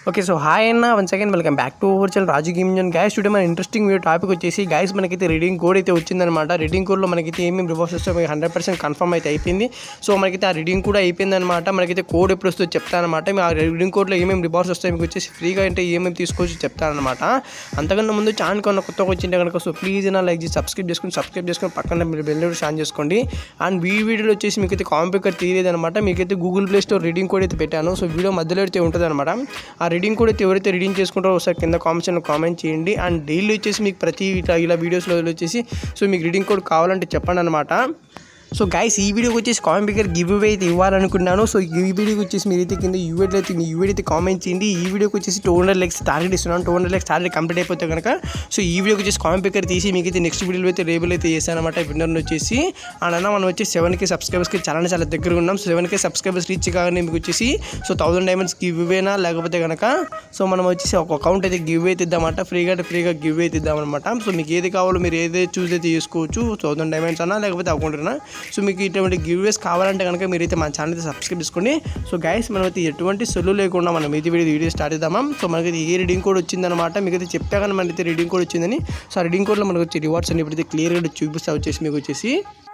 okay so hi అన్న one second welcome back to our channel Raju gaming guys today మన interesting video topic వచ్చేసి guys మనకైతే redeem code అయితే వచ్చిందనమాట reading కోడ్లో మనకైతే ఏమేమి రివర్స్ వస్తే మీకు హండ్రెడ్ పర్సెంట్ కన్ఫర్మ్ అయితే అయిపోయింది సో మనకైతే ఆ రీడింగ్ కూడా అయిపోయిందనమాట మనకైతే కోడ్ ఎప్పుడు వస్తుందో చెప్తానమాట మేము ఆ రీడింగ్ కోడ్లో ఏమేమి రివార్డ్స్ వస్తాయి మీకు వచ్చేసి ఫ్రీగా అంటే ఏమేమి తీసుకోవచ్చు చెప్తానమాట అంతకన్నా ముందు ఛానల్ కన్నా కొత్తగా వచ్చింటే కనుక సో ప్లీజ్ నా లైక్ చేసి సబ్స్క్రైబ్ చేసుకుని సబ్స్క్రైబ్ చేసుకుని పక్కన మీరు బెల్ షాన్ చేసుకోండి అండ్ ఈ వీడియోలో వచ్చేసి మీకైతే కాంపికర్ తీయలేదు అనమాట మీకైతే Google play store redeem code అయితే పెట్టాను సో వీడియో మధ్యలో అయితే ఉంటుంది అనమాట ఆ రీడింగ్ కోడ్ అయితే ఎవరైతే రీడింగ్ చేసుకుంటారో ఒకసారి కింద కామెంట్స్లో కామెంట్ చేయండి అండ్ డైలీ వచ్చేసి మీకు ప్రతి ఇట్లా ఇలా వీడియోస్లో వచ్చేసి సో మీకు రీడింగ్ కోడ్ కావాలంటే చెప్పండి అనమాట సో గైస్ ఈ వీడియోకి వచ్చేసి కామెంట్ పికర్ గివ్ అవే అయితే ఇవ్వాలనుకున్నాను సో ఈ వీడియోకి వచ్చేసి మీరైతే కింద యూఎడ్ అయితే యూఎడ్ అయితే కామెంట్ చేయండి ఈ వీడియోకి వచ్చేసి టూ హండ్రెడ్ లెక్స్ టార్గెట్ ఇస్తున్నాను two hundred likes target complete అయిపోతే కనుక సో ఈ వీడియోకి వచ్చేసి కామెంట్ పికర్ తీసి మీకు అయితే నెక్స్ట్ వీడియోలో అయితే రేబుల్ అయితే చేశానమాట విన్నర్ వచ్చేసి అండ్ అన్న మనం వచ్చేసి సెవెన్కి సబ్స్క్రైబర్స్కి చాలా చాలా దగ్గర ఉన్నాం సో సెవెన్కి సబ్స్క్రైబర్స్ రీచ్ కాగానే మీకు వచ్చేసి సో థౌసండ్ డైమండ్స్ గివ్ ఇవేనా లేకపోతే కనుక సో మనం వచ్చేసి ఒక అకౌంట్ అయితే గివ్ అయితే ఇద్దామంట ఫ్రీగా అంటే ఫ్రీగా గివ్ అయితే ఇద్దామన్నమాట సో మీకు ఏది కావాలో మీరు ఏదైతే చూస్ అయితే చేసుకోవచ్చు థౌసండ్ డైమండ్స్ అన్నా లేకపోతే అకౌంట్ అన్నా సో మీకు ఇటువంటి గివ్వేస్ కావాలంటే కనుక మీరైతే మన ఛానల్ అయితే సబ్స్క్రైబ్ చేసుకోండి సో గైస్ మనం అయితే ఎటువంటి సొల్లు లేకుండా మనం ఇది వీడియో వీడియో స్టార్ట్ చేద్దామా సో మనకైతే ఏ రీడింగ్ కోడ్ వచ్చిందనమాట మీకు అయితే చెప్పా కానీ మనకైతే రీడింగ్ కోడ్ వచ్చిందని సో ఆ రీడింగ్ కోడ్లో మనకు వచ్చే రివార్డ్స్ అని ఇప్పుడైతే క్లియర్గా చూపిస్తా వచ్చేసి మీకు వచ్చేసి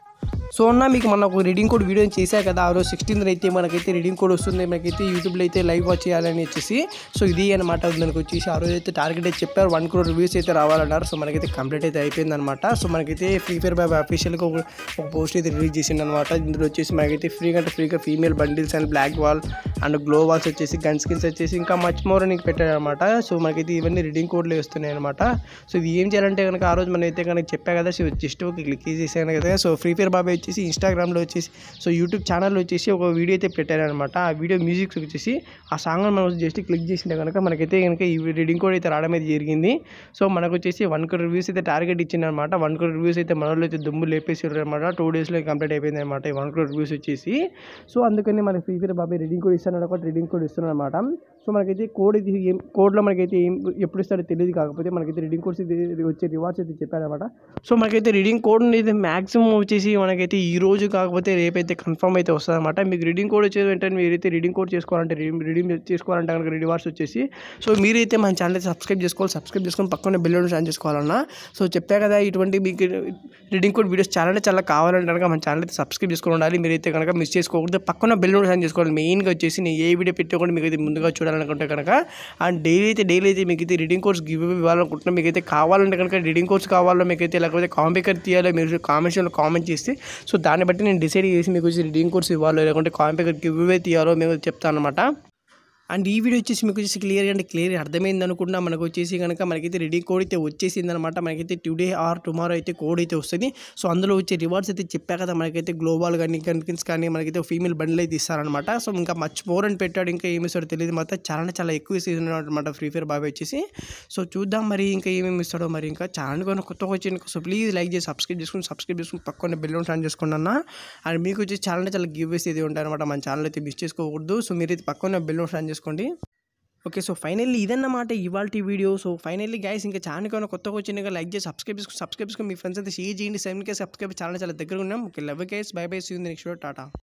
సో అన్న మీకు మన ఒక రీడింగ్ కోడ్ వీడియో చేశా కదా ఆ రోజు సిక్స్టీన్త్ అయితే మనకైతే రీడింగ్ కోడ్ వస్తుంది మనకైతే యూట్యూబ్లో అయితే లైవ్ వాచ్ చేయాలని వచ్చేసి సో ఇది అనమాట మనకు వచ్చేసి ఆ రోజు అయితే టార్గెట్ అయితే చెప్పారు వన్ క్రోర్ రివ్యూస్ అయితే రావాలన్నారు సో మనకైతే కంప్లీట్ అయితే అయిపోయింది అనమాట సో మనకైతే ఫ్రీ ఫైర్ బాబ్ అఫీషియల్గా ఒక ఒక పోస్ట్ అయితే రిలీజ్ చేసింది అనమాట ఇందులో వచ్చేసి మనకైతే ఫ్రీగా అంటే ఫ్రీగా female bundles and black wall and glow walls వచ్చేసి గన్ స్కిన్స్ వచ్చేసి ఇంకా మచ్ మోర్ అని పెట్టారు అనమాట సో మనకైతే ఇవన్నీ రీడింగ్ కోడ్లు వస్తున్నాయి అనమాట సో ఇది ఏం చేయాలంటే కనుక ఆ రోజు మనం అయితే కనుక చెప్పా కదా సో జస్ట్ ఒక క్లిక్ చేసాను కదా సో ఫ్రీ ఫైర్ బాబాయ్ వచ్చేసి ఇన్స్టాగ్రామ్లో వచ్చేసి సో యూట్యూబ్ ఛానల్లో వచ్చేసి ఒక వీడియో అయితే పెట్టారనమాట ఆ వీడియో మ్యూజిక్ వచ్చేసి ఆ సాంగ్ మనం జస్ట్ క్లిక్ చేసింటే కనుక మనకైతే కనుక ఈ రీడింగ్ కోడ్ అయితే రావడం అయితే జరిగింది సో మనకు వచ్చేసి వన్ క్రోర్ రివ్యూస్ అయితే టార్గెట్ ఇచ్చిందనమాట వన్ క్రోర్ రివ్యూస్ అయితే మన వాళ్ళు అయితే దుమ్ము లేపేసారు అనమాట టూ డేస్లో కంప్లీట్ అయిపోయింది అనమాట ఈ వన్ క్రోర్ రివ్యూస్ వచ్చేసి సో అందుకని మన ఫ్రీ ఫైర్ బాబాయ్ రీడింగ్ కోడ్ ఇస్తాను ఒక రీడింగ్ కోడ్ ఇస్తున్నాను అనమాట సో మనకైతే కోడ్ ఇది ఏం కోడ్లో మనకైతే ఏం ఎప్పుడు ఇస్తాడో తెలియదు కాకపోతే మనకైతే రీడింగ్ కోడ్స్ ఇది వచ్చే రివార్డ్స్ అయితే చెప్పారనమాట సో మనకైతే రీడింగ్ కోడ్ అయితే మ్యాక్సిమం వచ్చేసి మనకైతే ఈ రోజు కాకపోతే రేపైతే కన్ఫర్మ్ అయితే వస్తుంది అనమాట మీకు రీడింగ్ కోడ్ వచ్చేది వెంటనే మీరైతే రీడింగ్ కోడ్ చేసుకోవాలంటే రీడింగ్ చేసుకోవాలంటే కనుక రివార్డ్స్ వచ్చేసి సో మీరైతే మన ఛానల్ అయితే సబ్స్క్రైబ్ చేసుకోవాలి సబ్స్క్రైబ్ చేసుకొని పక్కన బెల్ ఆన్ చేసుకోవాలన్నా సో చెప్పా కదా ఇటువంటి మీకు రీడింగ్ కోడ్ వీడియోస్ చాలా అంటే చాలా కావాలంటే కనుక మన ఛానల్ అయితే సబ్స్క్రైబ్ చేసుకొని ఉండాలి మీరైతే కనుక మిస్ చేసుకోకూడదు పక్కన బెల్ ఆన్ చేసుకోవాలి మెయిన్గా వచ్చేసి నేను ఏ వీడియో పెట్టే కూడా మీకు అయితే ముందుగా చూడాలనుకుంటే కనుక అండ్ డైలీ అయితే డైలీ అయితే మీకు అయితే రీడింగ్ కోర్స్ గివ్ ఇవ్వాలనుకుంటున్నా మీకు అయితే కావాలంటే కనుక రీడింగ్ కోర్స్ కావాలో మీకు అయితే లేకపోతే కాంపికర్ తీయాలో మీరు కామెంట్స్లో కామెంట్ చేస్తే సో దాన్ని బట్టి నేను డిసైడ్ చేసి మీకు వచ్చి రీడింగ్ కోర్స్ ఇవ్వాలో లేకుంటే కాంపికర్ గివ్ ఇవే తీయాలో మేము చెప్తాను అనమాట అండ్ ఈ వీడియో వచ్చేసి మీకు వచ్చేసి క్లియర్గా అంటే క్లియర్ అర్థమైంది అనుకుంటున్నా మనకు వచ్చేసి కనుక మనకైతే రెడీ కోడ్ అయితే వచ్చేసింది అనమాట మనకైతే టుడే ఆర్ టుమారో అయితే కోడ్ అయితే వస్తుంది సో అందులో వచ్చే రివార్డ్స్ అయితే చెప్పా కదా మనకైతే గ్లోబల్ కానీ కన్కిన్స్ కానీ మనకైతే ఫీమేల్ బండిల్ అయితే ఇస్తారనమాట సో ఇంకా మచ్ మోర్ అని పెట్టాడు ఇంకా ఏమి ఇస్తాడో తెలియదు మాత్రం చాలా చాలా ఎక్కువ సీజన్ అనమాట ఫ్రీ ఫైర్ బాబాయ్ వచ్చేసి సో చూద్దాం మరి ఇంకా ఏమేమి ఇస్తాడో మరి ఇంకా ఛానల్ కొన్ని కొత్తగా వచ్చింది సో ప్లీజ్ లైక్ చేసి సబ్స్క్రైబ్ చేసుకుని సబ్స్క్రైబ్ చేసుకుని పక్కన బెల్ ఆన్ చేసుకోండి అన్న అండ్ మీకు వచ్చి చాలా చాలా గివ్వేస్ అయితే ఉంటాయి అనమాట మన ఛానల్ అయితే మిస్ చేసుకోకూడదు సో మీరైతే పక్కన బెల్ ఆన్ చేసుకోండి ఓకే సో ఫైనల్లీ ఇదన్నమాట ఇవాళ వీడియో సో ఫైనల్లీ గైస్ ఇంకా ఛానల్ కన్నా కొత్తగా వచ్చినాక లైక్ చేసి సబ్స్క్రైబ్ చేసుకుని సబ్స్క్రైబ్ చేసుకుని మీ ఫ్రెండ్స్ అయితే షేర్ చేయండి సెవెన్ కే సబ్స్క్రైబ్ చాలా చాలా దగ్గర ఉన్నాం okay love guys bye bye see next Tata